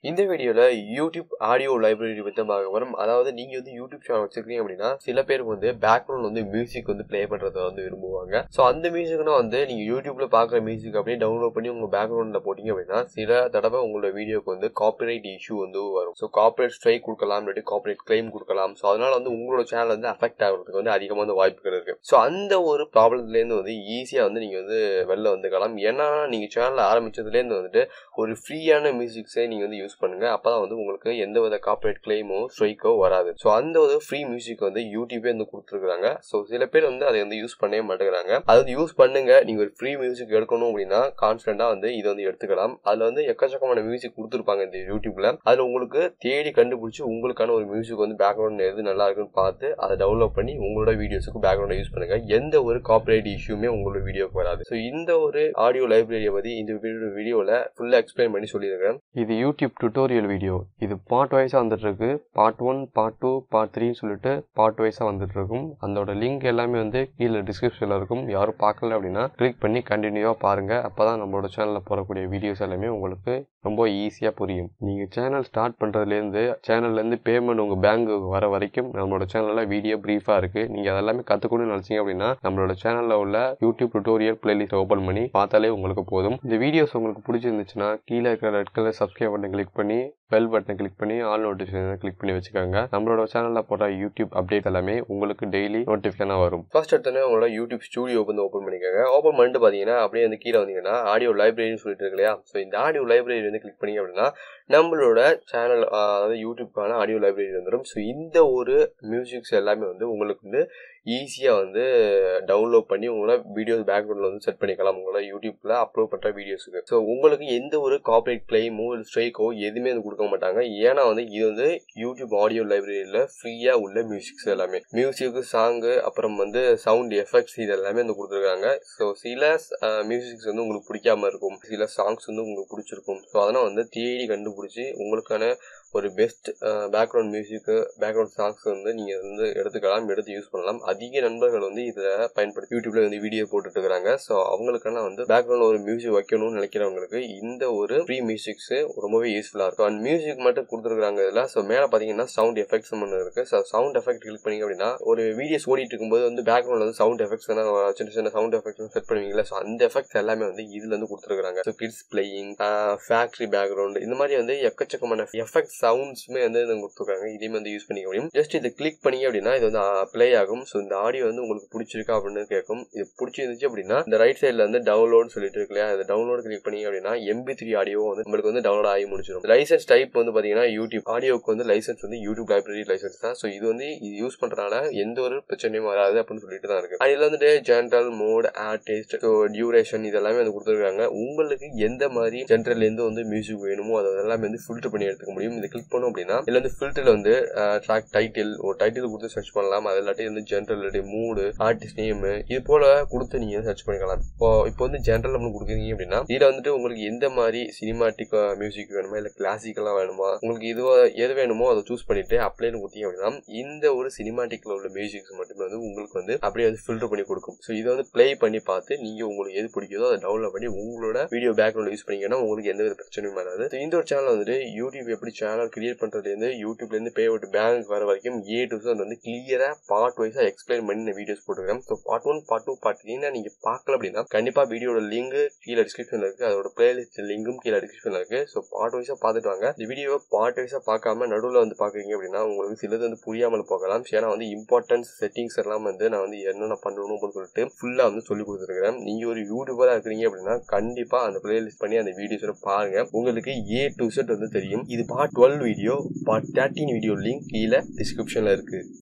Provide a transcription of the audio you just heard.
இந்த வீடியோல YouTube audio library பத்தி பார்க்க போறோம் அதாவது நீங்க வந்து யூடியூப் சேனல் வச்சிருக்கீங்க அப்படின்னா சில பேர் வந்து பேக்ரவுண்ட் வந்து மியூசிக் வந்து ப்ளே பண்றத வந்து விரும்புவாங்க ஸோ அந்த மியூசிக்னா வந்து நீங்க யூடியூப்ல பாக்குற மியூசிக் அப்படியே டவுன்லோட் பண்ணி உங்க பேக்ரவுண்ட்ல போட்டீங்க அப்படின்னா சில தடவை உங்களோட வீடியோக்கு வந்து காப்பிரைட் இஷ்யூ வந்து வரும் ஸோ காப்பிரைட் ஸ்ட்ரைக் கொடுக்கலாம் இல்லாட்டி காப்பிரைட் கிளைம் கொடுக்கலாம் ஸோ அதனால வந்து உங்களோட சேனல் வந்து அஃபெக்ட் ஆகிறதுக்கு வந்து அதிகமாக வந்து வாய்ப்புகள் இருக்கு ஸோ அந்த ஒரு ப்ராப்ளம்ல இருந்து வந்து ஈஸியா வந்து நீங்க வந்து வெளில வந்துக்கலாம் ஏன்னா நீங்க சேனல் ஆரம்பிச்சதுல இருந்து வந்துட்டு ஒரு ஃப்ரீயான மியூசிக்ஸை நீங்க வந்து யூஸ் பண்ணுங்க அப்பதான் வந்து உங்களுக்கு எந்த வித காப்பிரைட் கிளைமோ ஸ்ட்ரைக்கோ வராது ஸோ அந்த ஒரு ஃப்ரீ மியூசிக் வந்து யூடியூபே வந்து கொடுத்துருக்காங்க ஸோ சில பேர் வந்து அதை வந்து யூஸ் பண்ணவே மாட்டேங்கிறாங்க அது வந்து யூஸ் பண்ணுங்க நீங்க ஒரு ஃப்ரீ மியூசிக் எடுக்கணும் அப்படின்னா கான்ஸ்டன்டா வந்து இதை வந்து எடுத்துக்கலாம் அதுல வந்து எக்கச்சக்கமான மியூசிக் கொடுத்துருப்பாங்க இந்த யூடியூப்ல அதுல உங்களுக்கு தேடி கண்டுபிடிச்சி உங்களுக்கான ஒரு மியூசிக் வந்து பேக்ரவுண்ட் எது நல்லா இருக்குன்னு பார்த்து அதை டவுன்லோட் பண்ணி உங்களோட வீடியோஸுக்கு பேக்ரவுண்ட் யூஸ் பண்ணுங்க எந்த ஒரு காப்பிரைட் இஷ்யூமே உங்களோட வீடியோக்கு வராது ஸோ இந்த ஒரு ஆடியோ லைப்ரரியை பத்தி இந்த வீடியோவில் ஃபுல்லாக எக்ஸ்பிளைன் பண்ணி சொல்லியிருக்கேன் இது யூடியூப் டுட்டோரியல் வீடியோ இது பார்ட் வைஸாக வந்துட்டு இருக்கு part one part two part த்ரீன்னு சொல்லிட்டு பார்ட் வைஸாக வந்துட்டு இருக்கும் அதோட லிங்க் எல்லாமே வந்து கீழே டிஸ்கிரிப்ஷனில் இருக்கும் யாரும் பார்க்கல அப்படின்னா கிளிக் பண்ணி கண்டினியூவாக பாருங்க அப்பதான் நம்மளோட சேனலில் போடக்கூடிய வீடியோஸ் எல்லாமே உங்களுக்கு ரொம்ப ஈஸியாக புரியும் நீங்கள் சேனல் ஸ்டார்ட் பண்ணுறதுலேருந்து சேனல்லேருந்து பேமெண்ட் உங்கள் பேங்க்கு வர வரைக்கும் நம்மளோட சேனலில் வீடியோ ப்ரீஃபாக இருக்குது நீங்கள் அதெல்லாமே கற்றுக்கணும்னு நினச்சிங்க அப்படின்னா நம்மளோட சேனலில் உள்ள யூடியூப் டுட்டோரியல் பிளேலிஸ்ட் ஓப்பன் பண்ணி பார்த்தாலே உங்களுக்கு போதும் இந்த வீடியோஸ் உங்களுக்கு பிடிச்சிருந்துச்சுன்னா கீழே இருக்கிற red colour subscribe button click பண்ணி பெல் பட்டனை கிளிக் பண்ணி ஆல் நோட்டிஃபிகேஷன் கிளிக் பண்ணி வச்சுக்கோங்க நம்மளோட சேனலில் போடுற யூடியூப் அப்டேட் எல்லாமே உங்களுக்கு டெய்லி நோட்டிஃபிகேஷனாக வரும் ஃபர்ஸ்ட் எடுத்தோன்னே உங்களோட யூடியூப் ஸ்டூடியோ வந்து ஓப்பன் பண்ணிக்கோங்க ஓப்பன் பண்ணிட்டு பார்த்தீங்கன்னா அப்படியே வந்து கீழே வந்தீங்கன்னா ஆடியோ லைப்ரரின்னு சொல்லிட்டு இருக்கு இல்லையா ஸோ இந்த ஆடியோ லைப்ரரி வந்து கிளிக் பண்ணீங்க அப்படின்னா நம்மளோட சேனல் அதாவது யூடியூப்க்கான ஆடியோ லைப்ரரி வந்துடும் ஸோ இந்த ஒரு மியூசிக்ஸ் எல்லாமே வந்து உங்களுக்கு வந்து ஈஸியாக வந்து டவுன்லோட் பண்ணி உங்களோட வீடியோஸ் பேக்ரவுண்டில் வந்து செட் பண்ணிக்கலாம் உங்களோட யூடியூப்பில் அப்லோட் பண்ணுற வீடியோஸுக்கு ஸோ உங்களுக்கு எந்த ஒரு காப்பரேட் கிளைமோ இல்லை ஸ்ட்ரைக்கோ எதுவுமே வந்து கொடுக்க மாட்டாங்க ஏன்னா வந்து இது வந்து யூடியூப் ஆடியோ லைப்ரரியில் ஃப்ரீயாக உள்ள மியூசிக்ஸ் எல்லாமே மியூசிக்கு சாங்கு அப்புறம் வந்து சவுண்ட் எஃபெக்ட்ஸ் இது எல்லாமே வந்து கொடுத்துருக்காங்க ஸோ சில மியூசிக்ஸ் வந்து உங்களுக்கு பிடிக்காம இருக்கும் சில சாங்ஸ் வந்து உங்களுக்கு பிடிச்சிருக்கும் ஸோ அதனால் வந்து தேடி கண்டுபிடிச்சி உங்களுக்கான ஒரு பெஸ்ட் பேக்ரவுண்ட் மியூசிக்கு பேக்ரவுண்ட் சாங்ஸ் வந்து நீங்கள் வந்து எடுத்துக்கலாம் எடுத்து யூஸ் பண்ணலாம் அதிக நண்பர்கள் வந்து இதில் பயன்படுத்தி யூடியூப்ல வந்து வீடியோ போட்டுட்டு இருக்கிறாங்க ஸோ அவங்களுக்கான வந்து பேக்ரவுண்ட் ஒரு மியூசிக் வைக்கணும்னு நினைக்கிறவங்களுக்கு இந்த ஒரு ஃப்ரீ மியூசிக்ஸ் ரொம்பவே யூஸ்ஃபுல்லாக இருக்கும் அண்ட் மியூசிக் மட்டும் கொடுத்துருக்காங்க இதில் ஸோ மேலே பார்த்தீங்கன்னா சவுண்ட் எஃபெக்ட்ஸ் ஒன்று இருக்கு ஸோ சவுண்ட் எஃபெக்ட் கிளிக் பண்ணீங்க அப்படின்னா ஒரு வீடியோஸ் ஓடிட்டு இருக்கும்போது வந்து பேக்ரவுண்ட்ல வந்து சவுண்ட் எஃபெக்ட்ஸ் சின்ன சின்ன சவுண்ட் எஃபெக்ட்ஸ் செட் பண்ணுவீங்களா ஸோ அந்த எஃபெக்ட்ஸ் எல்லாமே வந்து இதுல இருந்து கொடுத்துருக்காங்க so kids playing factory background இந்த மாதிரி வந்து எக்கச்சக்கமான எஃபெக்ட் சவுண்ட்ஸுமே வந்து கொடுத்துருக்காங்க இதையும் வந்து யூஸ் பண்ணிக்க முடியும் ஜஸ்ட் இதை கிளிக் பண்ணீங்க அப்படின்னா இது வந்து ப்ளே ஆகும் ஸோ இந்த ஆடியோ வந்து உங்களுக்கு பிடிச்சிருக்கா அப்படின்னு கேட்கும் இது பிடிச்சிருந்துச்சு அப்படின்னா இந்த ரைட் சைடில் வந்து டவுன்லோட் சொல்லிட்டு இருக்கு இல்லையா இந்த டவுன்லோட் கிளிக் பண்ணீங்க அப்படின்னா எம்பி த்ரீ ஆடியோ வந்து உங்களுக்கு வந்து டவுன்லோட் ஆகி முடிச்சிடும் லைசன்ஸ் டைப் வந்து பார்த்தீங்கன்னா யூடியூப் ஆடியோக்கு வந்து லைசன்ஸ் வந்து யூடியூப் லைப்ரரி லைசன்ஸ் தான் ஸோ இது வந்து இது யூஸ் பண்ணுறதுனால எந்த ஒரு பிரச்சனையும் வராது அப்படின்னு சொல்லிட்டு தான் இருக்கு அதில் வந்துட்டு general mode artist so duration இதெல்லாமே வந்து கொடுத்துருக்காங்க உங்களுக்கு எந்த மாதிரி ஜென்ரல்லேருந்து வந்து மியூசிக் வேணுமோ அதை எல்லாமே வந்து ஃபில்டர் பண்ணி எடுத்துக்க முடியும் இதை கிளிக் பண்ணோம் அப்படின்னா இதில் வந்து ஃபில்டரில் வந்து ட்ராக் டைட்டில் ஒரு டைட்டில் கொடுத்து சர்ச் பண்ணலாம் அது இல்லாட்டி வந்து ஜென்ரல் இல்லாட்டி மூடு ஆர்டிஸ்ட் நேம் இது போல கொடுத்து நீங்க சர்ச் பண்ணிக்கலாம் இப்போ இப்போ வந்து ஜென்ரல் அப்படின்னு கொடுக்குறீங்க அப்படின்னா இதுல வந்துட்டு உங்களுக்கு எந்த மாதிரி சினிமாட்டிக் மியூசிக் வேணுமா இல்ல கிளாசிக்கலா வேணுமா உங்களுக்கு இது எது வேணுமோ அதை சூஸ் பண்ணிட்டு அப்ளைன்னு கொடுத்தீங்க அப்படின்னா இந்த ஒரு சினிமாட்டிக்ல உள்ள மியூசிக்ஸ் மட்டுமே வந்து உங்களுக்கு வந்து அப்படியே வந்து ஃபில்டர் பண்ணி கொடுக்கும் ஸோ இதை வந்து ப்ளே பண்ணி பார்த்து நீங்க உங்களுக்கு எது பிடிக்குதோ அதை டவுன்லோட் பண்ணி உங்களோட வீடியோ பேக்ரவுண்ட் யூஸ் பண்ணீங்கன்னா உங்களுக்கு எந்த வித பிரச்சனையும் வராது இந்த ஒரு சேனல் வந்துட்டு யூடியூப் எப்படி சேனல் கிரியேட் பண்றதுலேருந்து யூடியூப்ல இருந்து பே அவுட் பேங்க் வர வரைக்கும் ஏ டு வந்து கிளியரா பார்ட் வைஸா எக்ஸ்பிளைன் பண்ணி இந்த வீடியோஸ் போட்டுருக்கேன் so part one part two part த்ரீனா நீங்க பார்க்கல அப்படின்னா கண்டிப்பா வீடியோட லிங்க் கீழே டிஸ்கிரிப்ஷன்ல இருக்கு அதோட பிளேலிஸ்ட் லிங்கும் கீழே டிஸ்கிரிப்ஷன்ல இருக்கு ஸோ பார்ட் வைஸா பார்த்துட்டு வாங்க இந்த வீடியோ பார்ட் வைஸா பார்க்காம நடுவில் வந்து பாக்குறீங்க அப்படின்னா உங்களுக்கு சிலது வந்து புரியாமல் போகலாம் ஏன்னா வந்து இம்பார்ட்டன்ஸ் செட்டிங்ஸ் எல்லாம் வந்து நான் வந்து என்னென்ன பண்ணணும் அப்படின்னு சொல்லிட்டு ஃபுல்லா வந்து சொல்லி கொடுத்துருக்கேன் நீங்க ஒரு யூடியூபரா இருக்கிறீங்க அப்படின்னா கண்டிப்பா அந்த பிளேலிஸ்ட் பண்ணி அந்த வீடியோஸ் பாருங்க உங்களுக்கு ஏ டு செட் வந்து தெரியும் இது part twelve video part thirteen video link கீழே டிஸ்கிரிப்ஷன்ல இருக்கு